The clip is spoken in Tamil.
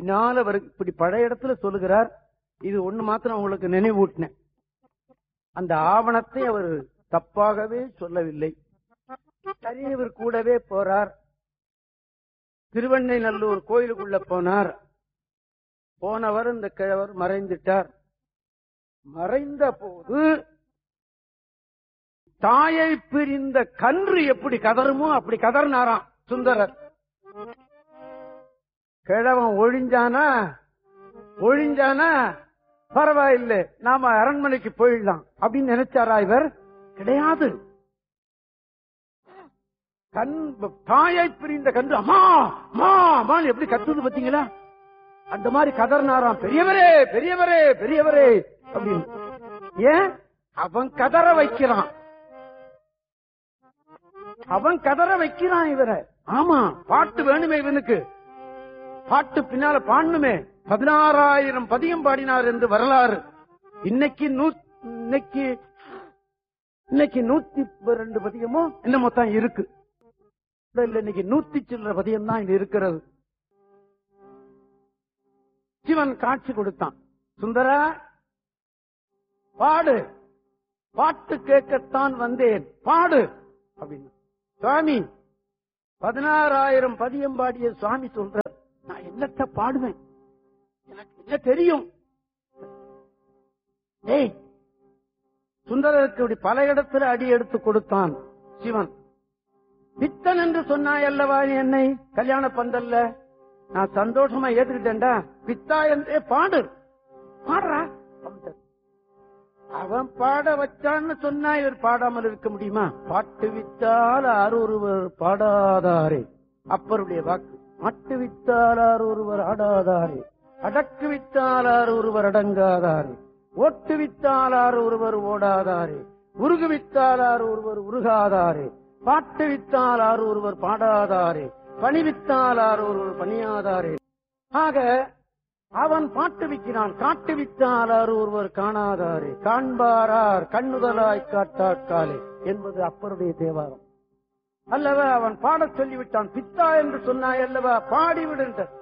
பின்னால அவர் இப்படி பழைய இடத்துல சொல்லுகிறார் இது ஒண்ணு மாத்திரம் உங்களுக்கு நினைவூட்டினேன் அந்த ஆவணத்தை அவர் தப்பாகவே சொல்லவில்லை சரி இவர் கூடவே போறார் திருவெண்ணைநல்லூர் கோயிலுக்குள்ள போனார் போனவர் இந்த கிழவர் மறைந்துட்டார் மறைந்த போது தாயை பிரிந்த கன்று எப்படி கதறுமோ அப்படி கதறினாராம் சுந்தரர் கிழவன் ஒழிஞ்சானா ஒழிஞ்சானா பரவாயில்லை நாம அரண்மனைக்கு போயிடலாம் அப்படின்னு நினைச்சாரா இவர் கிடையாது கண் தாயை பிரிந்த கன்று அம்மா அம்மா அம்மான்னு எப்படி கத்துது பாத்தீங்களா அந்த மாதிரி கதறினாராம் பெரியவரே பெரியவரே பெரியவரே அப்படின்னு ஏன் அவன் கதற வைக்கிறான் அவன் கதற வைக்கிறான் இவரை ஆமா பாட்டு வேணுமே இவனுக்கு பாட்டு பின்னால பாடணுமே பதினாறாயிரம் பதியம் பாடினார் என்று வரலாறு இன்னைக்கு நூ இன்னைக்கு இன்னைக்கு நூத்தி ரெண்டு பதியமோ என்னமோ தான் இருக்கு இல்ல, இல்ல இன்னைக்கு நூத்தி சில்லற பதியம் தான் இங்க இருக்கிறது சிவன் காட்சி கொடுத்தான் சுந்தரா பாடு பாட்டு கேட்கத்தான் வந்தேன் பாடு அப்படின்னு சுவாமி பதினாறாயிரம் பதியம் பாடிய சுவாமி சொல்றார் நான் என்னத்த பாடுவேன் எனக்கு என்ன தெரியும் ஏய் சுந்தரருக்கு இப்படி பல இடத்துல அடி எடுத்து கொடுத்தான் சிவன் பித்தன் என்று சொன்னாய் அல்லவா நீ என்னை கல்யாண பந்தல்ல நான் சந்தோஷமா ஏத்துக்கிட்டேன்டா பித்தா என்றே பாடு பாடுறா அப்படின்ட்டார். அவன் பாட வச்சான்னு சொன்னா இவர் பாடாமல் இருக்க முடியுமா பாட்டு வித்தால் ஆரொருவர் பாடாதாரே அப்பருடைய வாக்கு மாட்டு வித்தால் ஆரொருவர் ஆடாதாரே அடக்கு வித்தால் ஒருவர் அடங்காதாரே ஓட்டு வித்தால் ஒருவர் ஓடாதாரே உருகு வித்தால் ஒருவர் உருகாதாரே பாட்டு வித்தால் ஒருவர் பாடாதாரே பணி வித்தால் ஒருவர் பணியாதாரே ஆக அவன் பாட்டு விற்கிறான் காட்டு வித்தாளர் ஒருவர் காணாதாரே காண்பாரார் கண்ணுதலாய் காட்டாக்காலே என்பது அப்பருடைய தேவாரம் அல்லவா அவன் பாடச் சொல்லிவிட்டான் பித்தா என்று சொன்னாய் அல்லவா பாடிவிடுன்ற